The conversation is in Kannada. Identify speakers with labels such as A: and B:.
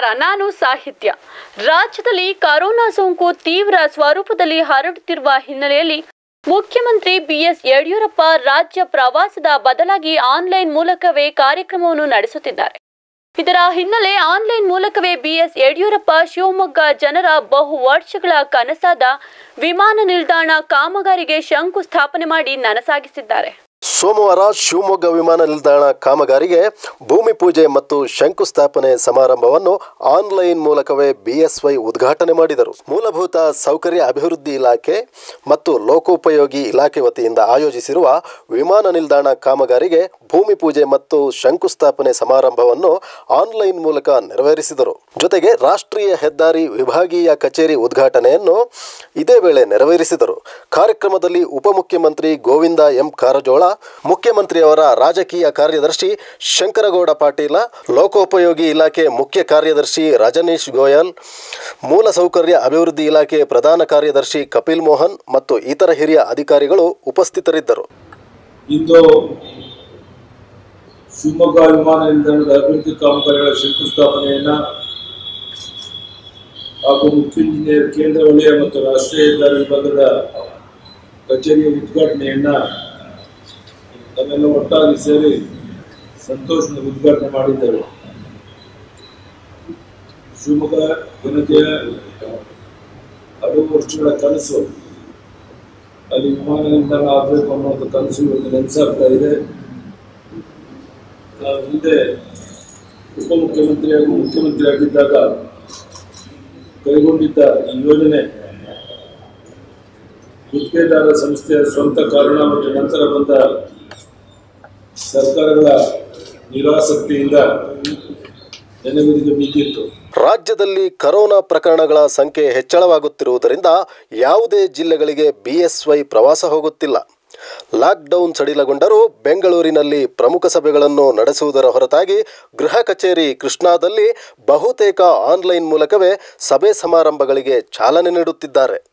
A: ನಮಸ್ಕಾರ ನಾನು ಸಾಹಿತ್ಯ ರಾಜ್ಯದಲ್ಲಿ ಕರೋನಾ ಸೋಂಕು ತೀವ್ರ ಸ್ವರೂಪದಲ್ಲಿ ಹರಡುತ್ತಿರುವ ಹಿನ್ನೆಲೆಯಲ್ಲಿ ಮುಖ್ಯಮಂತ್ರಿ ಬಿಎಸ್ ಯಡಿಯೂರಪ್ಪ ರಾಜ್ಯ ಪ್ರವಾಸದ ಬದಲಾಗಿ ಆನ್ಲೈನ್ ಮೂಲಕವೇ ಕಾರ್ಯಕ್ರಮವನ್ನು ನಡೆಸುತ್ತಿದ್ದಾರೆ ಇದರ ಹಿನ್ನೆಲೆ ಆನ್ಲೈನ್ ಮೂಲಕವೇ ಬಿಎಸ್ ಯಡಿಯೂರಪ್ಪ ಶಿವಮೊಗ್ಗ ಜನರ ಬಹು ವರ್ಷಗಳ ಕನಸಾದ ವಿಮಾನ ನಿಲ್ದಾಣ ಕಾಮಗಾರಿಗೆ ಶಂಕುಸ್ಥಾಪನೆ ಮಾಡಿ ನನಸಾಗಿಸಿದ್ದಾರೆ
B: ಸೋಮವಾರ ಶಿವಮೊಗ್ಗ ವಿಮಾನ ನಿಲ್ದಾಣ ಕಾಮಗಾರಿಗೆ ಭೂಮಿ ಪೂಜೆ ಮತ್ತು ಶಂಕುಸ್ಥಾಪನೆ ಸಮಾರಂಭವನ್ನು ಆನ್ಲೈನ್ ಮೂಲಕವೇ ಬಿಎಸ್ವೈ ಉದ್ಘಾಟನೆ ಮಾಡಿದರು ಮೂಲಭೂತ ಸೌಕರ್ಯ ಅಭಿವೃದ್ಧಿ ಇಲಾಖೆ ಮತ್ತು ಲೋಕೋಪಯೋಗಿ ಇಲಾಖೆ ವತಿಯಿಂದ ಆಯೋಜಿಸಿರುವ ವಿಮಾನ ನಿಲ್ದಾಣ ಕಾಮಗಾರಿಗೆ ಭೂಮಿ ಪೂಜೆ ಮತ್ತು ಶಂಕುಸ್ಥಾಪನೆ ಸಮಾರಂಭವನ್ನು ಆನ್ಲೈನ್ ಮೂಲಕ ನೆರವೇರಿಸಿದರು ಜೊತೆಗೆ ರಾಷ್ಟ್ರೀಯ ಹೆದ್ದಾರಿ ವಿಭಾಗೀಯ ಕಚೇರಿ ಉದ್ಘಾಟನೆಯನ್ನು ಇದೇ ವೇಳೆ ನೆರವೇರಿಸಿದರು ಕಾರ್ಯಕ್ರಮದಲ್ಲಿ ಉಪಮುಖ್ಯಮಂತ್ರಿ ಗೋವಿಂದ ಎಂ ಕಾರಜೋಳ ಮುಖ್ಯಮಂತ್ರಿಯವರ ರಾಜಕೀಯ ಕಾರ್ಯದರ್ಶಿ ಶಂಕರಗೌಡ ಪಾಟೀಲ ಲೋಕೋಪಯೋಗಿ ಇಲಾಖೆ ಮುಖ್ಯ ಕಾರ್ಯದರ್ಶಿ ರಜನೀಶ್ ಗೋಯಲ್ ಮೂಲಸೌಕರ್ಯ ಅಭಿವೃದ್ಧಿ ಇಲಾಖೆ ಪ್ರಧಾನ ಕಾರ್ಯದರ್ಶಿ ಕಪಿಲ್ ಮೋಹನ್ ಮತ್ತು ಇತರ ಹಿರಿಯ ಅಧಿಕಾರಿಗಳು ಉಪಸ್ಥಿತರಿದ್ದರು
C: ಇಂದು ಶಿವಮೊಗ್ಗ ವಿಮಾನ ನಿಲ್ದಾಣದ ಅಭಿವೃದ್ಧಿ ಕಾಮಗಾರಿಗಳ ಶಂಕುಸ್ಥಾಪನೆಯನ್ನ ಹಾಗೂ ಮುಖ್ಯ ಇಂಜಿನಿಯರ್ ಕೇಂದ್ರ ವಲಯ ಮತ್ತು ರಾಷ್ಟ್ರೀಯ ಹೆದ್ದಾರಿ ವಿಭಾಗದ ಕಚೇರಿಯ ಉದ್ಘಾಟನೆಯನ್ನ ನಾವೆಲ್ಲ ಒಟ್ಟಾಗಿ ಸೇರಿ ಸಂತೋಷದ ಉದ್ಘಾಟನೆ ಮಾಡಿದ್ದೇವೆ ಶಿವಮೊಗ್ಗ ಜನತೆಯ ಹಲವು ವರ್ಷಗಳ ಕನಸು ಅಲ್ಲಿ ವಿಮಾನ ನಿಲ್ದಾಣ ಆಗಬೇಕು ಅನ್ನೋದು ಕನಸು ಇವತ್ತು ನೆನಸಾಗ್ತಾ ಇದೆ ನಾವು ಹಿಂದೆ ಉಪಮುಖ್ಯಮಂತ್ರಿ ಹಾಗೂ ಮುಖ್ಯಮಂತ್ರಿ ಆಗಿದ್ದಾಗ ಕೈಗೊಂಡಿದ್ದ ಈ ಯೋಜನೆ ಗುತ್ತಿಗೆದಾರ ಸಂಸ್ಥೆಯ ಸ್ವಂತ ಕಾರಣ ಮತ್ತು ನಂತರ ಬಂದ ಸರ್ಕಾರಗಳ ನಿರಾಸಕ್ತಿಯಿಂದ ನೆನೆಗುದಿಗೆ ಬಿದ್ದಿತ್ತು
B: ರಾಜ್ಯದಲ್ಲಿ ಕರೋನಾ ಪ್ರಕರಣಗಳ ಸಂಖ್ಯೆ ಹೆಚ್ಚಳವಾಗುತ್ತಿರುವುದರಿಂದ ಯಾವುದೇ ಜಿಲ್ಲೆಗಳಿಗೆ ಬಿಎಸ್ವೈ ಪ್ರವಾಸ ಹೋಗುತ್ತಿಲ್ಲ ಲಾಕ್ಡೌನ್ ಸಡಿಲಗೊಂಡರೂ ಬೆಂಗಳೂರಿನಲ್ಲಿ ಪ್ರಮುಖ ಸಭೆಗಳನ್ನು ನಡೆಸುವುದರ ಹೊರತಾಗಿ ಗೃಹ ಕಚೇರಿ ಕೃಷ್ಣಾದಲ್ಲಿ ಬಹುತೇಕ ಆನ್ಲೈನ್ ಮೂಲಕವೇ ಸಭೆ ಸಮಾರಂಭಗಳಿಗೆ ಚಾಲನೆ ನೀಡುತ್ತಿದ್ದಾರೆ